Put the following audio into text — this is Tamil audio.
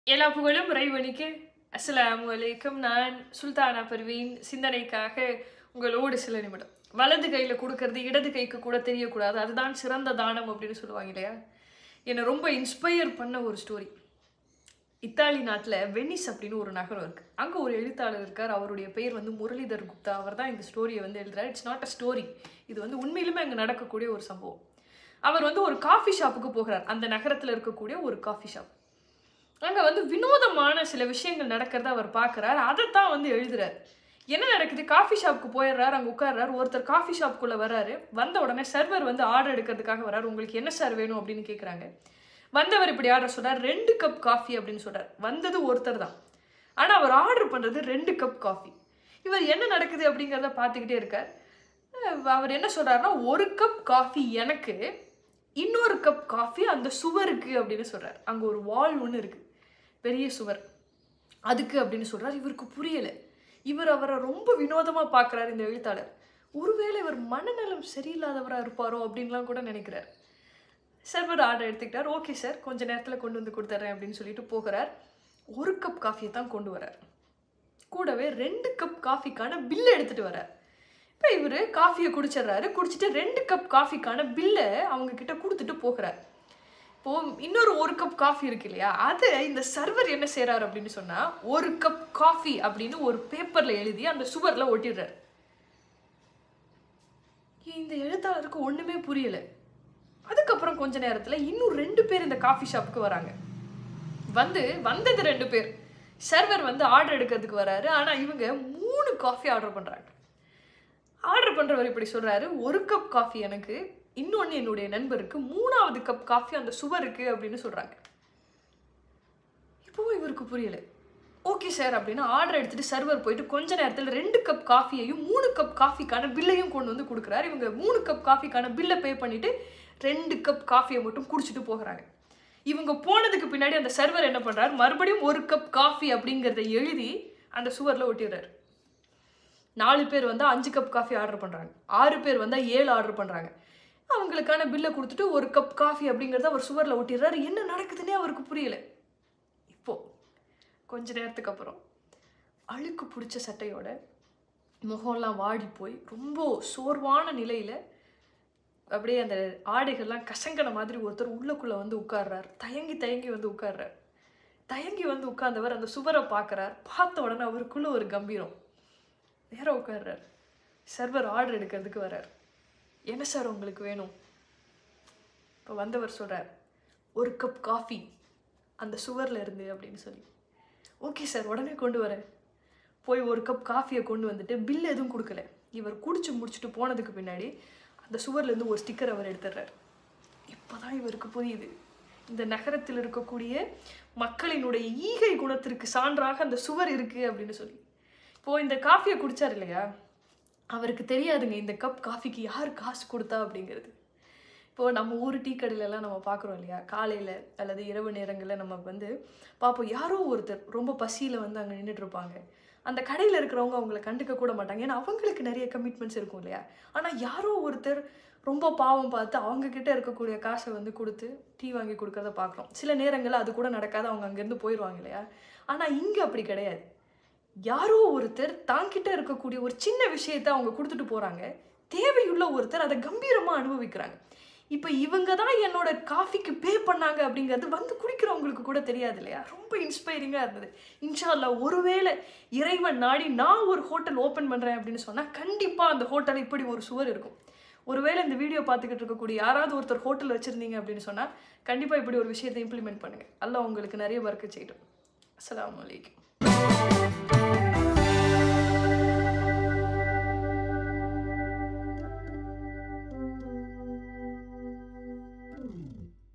எல்லா புகழும் இறைவனுக்கு அஸ்ஸலாமு அலைக்கும் நான் சுல்தானா பர்வீன் சிந்தனைக்காக உங்களோடு சில நிமிடம் வலது கையில் கொடுக்கறது இடது கைக்கு கூட தெரியக்கூடாது அதுதான் சிறந்த தானம் அப்படின்னு சொல்லுவாங்க இல்லையா என்னை ரொம்ப இன்ஸ்பயர் பண்ண ஒரு ஸ்டோரி இத்தாலி நாட்டில் வெனிஸ் அப்படின்னு ஒரு நகரம் இருக்குது அங்கே ஒரு எழுத்தாளர் இருக்கார் அவருடைய பெயர் வந்து முரளிதர் குப்தா அவர் தான் இந்த ஸ்டோரியை வந்து எழுதுறாரு இட்ஸ் நாட் அ ஸ்டோரி இது வந்து உண்மையிலுமே அங்கே நடக்கக்கூடிய ஒரு சம்பவம் அவர் வந்து ஒரு காஃபி ஷாப்புக்கு போகிறார் அந்த நகரத்தில் இருக்கக்கூடிய ஒரு காஃபி ஷாப் அங்கே வந்து வினோதமான சில விஷயங்கள் நடக்கிறத அவர் பார்க்குறார் அதைத்தான் வந்து எழுதுறாரு என்ன நடக்குது காஃபி ஷாப்புக்கு போயிடுறாரு அங்கே உட்கார்றாரு ஒருத்தர் காஃபி ஷாப்புக்குள்ளே வராரு வந்த உடனே சர்வர் வந்து ஆர்டர் எடுக்கிறதுக்காக வராரு உங்களுக்கு என்ன சார் வேணும் அப்படின்னு கேட்குறாங்க வந்தவர் இப்படி ஆர்டர் சொல்றார் ரெண்டு கப் காஃபி அப்படின்னு சொல்றார் வந்தது ஒருத்தர் தான் ஆனால் அவர் ஆர்டர் பண்ணுறது ரெண்டு கப் காஃபி இவர் என்ன நடக்குது அப்படிங்கிறத பார்த்துக்கிட்டே இருக்கார் அஹ் அவர் என்ன சொல்றாருன்னா ஒரு கப் காஃபி எனக்கு இன்னொரு கப் காஃபி அந்த சுவருக்கு அப்படின்னு சொல்றார் அங்கே ஒரு வால் ஒன்று இருக்கு பெரிய சுவர் அதுக்கு அப்படின்னு சொல்றார் இவருக்கு புரியலை இவர் அவரை ரொம்ப வினோதமாக பார்க்குறாரு இந்த எழுத்தாளர் ஒருவேளை இவர் மனநலம் சரியில்லாதவராக இருப்பாரோ அப்படின்லாம் கூட நினைக்கிறார் சர்வர் ஆர்டர் எடுத்துக்கிட்டார் ஓகே சார் கொஞ்ச நேரத்தில் கொண்டு வந்து கொடுத்துட்றேன் அப்படின்னு சொல்லிட்டு போகிறார் ஒரு கப் காஃபியை தான் கொண்டு வரார் கூடவே ரெண்டு கப் காஃபிக்கான பில்லை எடுத்துகிட்டு வரார் இப்போ இவர் காஃபியை குடிச்சிடுறாரு குடிச்சிட்டு ரெண்டு கப் காஃபிக்கான பில்லை அவங்க கிட்ட கொடுத்துட்டு போகிறார் இப்போ இன்னொரு ஒரு கப் காஃபி இருக்கு இல்லையா அது இந்த சர்வர் என்ன செய்றாரு அப்படின்னு சொன்னா ஒரு கப் காஃபி அப்படின்னு ஒரு பேப்பர்ல எழுதி அந்த சுவர்ல ஒட்டிடுறாரு இந்த எழுத்தாளருக்கு ஒண்ணுமே புரியல அதுக்கப்புறம் கொஞ்ச நேரத்துல இன்னும் ரெண்டு பேர் இந்த காஃபி ஷாப்புக்கு வராங்க வந்து வந்தது ரெண்டு பேர் சர்வர் வந்து ஆர்டர் எடுக்கிறதுக்கு வராரு ஆனா இவங்க மூணு காஃபி ஆர்டர் பண்றாங்க ஆர்டர் பண்றவர் இப்படி சொல்றாரு ஒரு கப் காஃபி எனக்கு இன்னொன்று என்னுடைய நண்பருக்கு மூணாவது கப் காஃபி அந்த சுவருக்கு அப்படின்னு சொல்றாங்க இப்போ இவருக்கு புரியல ஓகே சார் அப்படின்னு ஆர்டர் எடுத்துட்டு சர்வர் போயிட்டு கொஞ்ச நேரத்தில் ரெண்டு கப் காஃபியையும் மூணு கப் காஃபிக்கான பில்லையும் கொண்டு வந்து கொடுக்குறாரு இவங்க மூணு கப் காஃபிக்கான பில்லை பே பண்ணிட்டு ரெண்டு கப் காஃபியை மட்டும் குடிச்சிட்டு போகிறாங்க இவங்க போனதுக்கு பின்னாடி அந்த சர்வர் என்ன பண்றாரு மறுபடியும் ஒரு கப் காஃபி அப்படிங்கிறத எழுதி அந்த சுவரில் ஒட்டிடுறாரு நாலு பேர் வந்தால் அஞ்சு கப் காஃபி ஆர்டர் பண்ணுறாங்க ஆறு பேர் வந்தால் ஏழு ஆர்டர் பண்ணுறாங்க அவங்களுக்கான பில்லை கொடுத்துட்டு ஒரு கப் காஃபி அப்படிங்கிறத அவர் சுவரில் ஒட்டிடுறாரு என்ன நடக்குதுன்னே அவருக்கு புரியல இப்போ கொஞ்ச நேரத்துக்கு அப்புறம் அழுக்கு பிடிச்ச சட்டையோட முகம்லாம் வாடி போய் ரொம்ப சோர்வான நிலையில் அப்படியே அந்த ஆடைகள்லாம் கசங்கின மாதிரி ஒருத்தர் உள்ளுக்குள்ளே வந்து உட்கார்றார் தயங்கி தயங்கி வந்து உட்கார்றார் தயங்கி வந்து உட்கார்ந்தவர் அந்த சுவரை பார்க்குறார் பார்த்த உடனே அவருக்குள்ள ஒரு கம்பீரம் நேராக உட்கார்றார் சர்வர் ஆர்டர் எடுக்கிறதுக்கு வர்றார் என்ன சார் உங்களுக்கு வேணும் இப்போ வந்தவர் சொல்கிறார் ஒரு கப் காஃபி அந்த சுவரில் இருந்து அப்படின்னு சொல்லி ஓகே சார் உடனே கொண்டு வரேன் போய் ஒரு கப் காஃபியை கொண்டு வந்துட்டு பில் எதுவும் கொடுக்கல இவர் குடிச்சு முடிச்சுட்டு போனதுக்கு பின்னாடி அந்த சுவர்லேருந்து ஒரு ஸ்டிக்கர் அவர் எடுத்துடுறாரு இப்போதான் இவருக்கு புரியுது இந்த நகரத்தில் இருக்கக்கூடிய மக்களினுடைய ஈகை குணத்திற்கு சான்றாக அந்த சுவர் இருக்குது அப்படின்னு சொல்லி இப்போது இந்த காஃபியை குடிச்சார் இல்லையா அவருக்கு தெரியாதுங்க இந்த கப் காஃபிக்கு யார் காசு கொடுத்தா அப்படிங்கிறது இப்போது நம்ம ஊர் டீ கடையிலலாம் நம்ம பார்க்குறோம் இல்லையா காலையில் அல்லது இரவு நேரங்களில் நம்ம வந்து பார்ப்போம் யாரோ ஒருத்தர் ரொம்ப பசியில் வந்து அங்கே நின்றுட்டு இருப்பாங்க அந்த கடையில் இருக்கிறவங்க அவங்கள கண்டுக்க கூட மாட்டாங்க ஏன்னா அவங்களுக்கு நிறைய கமிட்மெண்ட்ஸ் இருக்கும் இல்லையா ஆனால் யாரோ ஒருத்தர் ரொம்ப பாவம் பார்த்து அவங்க கிட்ட இருக்கக்கூடிய காசை வந்து கொடுத்து டீ வாங்கி கொடுக்கறத பார்க்குறோம் சில நேரங்களில் அது கூட நடக்காது அவங்க அங்கேருந்து போயிடுவாங்க இல்லையா ஆனால் இங்கே அப்படி கிடையாது யாரோ ஒருத்தர் தாங்கிட்ட இருக்கக்கூடிய ஒரு சின்ன விஷயத்த அவங்க கொடுத்துட்டு போகிறாங்க தேவையுள்ள ஒருத்தர் அதை கம்பீரமாக அனுபவிக்கிறாங்க இப்போ இவங்க தான் என்னோட காஃபிக்கு பே பண்ணாங்க அப்படிங்கிறது வந்து குடிக்கிறவங்களுக்கு கூட தெரியாது இல்லையா ரொம்ப இன்ஸ்பைரிங்காக இருந்தது இன்ஷா அல்லாஹ் ஒருவேளை இறைவன் நாடி நான் ஒரு ஹோட்டல் ஓப்பன் பண்ணுறேன் அப்படின்னு சொன்னால் கண்டிப்பாக அந்த ஹோட்டல் இப்படி ஒரு சுவர் இருக்கும் ஒருவேளை இந்த வீடியோ பார்த்துக்கிட்டு இருக்கக்கூடிய யாராவது ஒருத்தர் ஹோட்டல் வச்சுருந்தீங்க அப்படின்னு சொன்னால் கண்டிப்பாக இப்படி ஒரு விஷயத்தை இம்ப்ளிமெண்ட் பண்ணுங்கள் அல்லாஹ் உங்களுக்கு நிறைய ஒர்க்கு செய்யட்டும் அஸ்ஸலாமு அலைக்கும்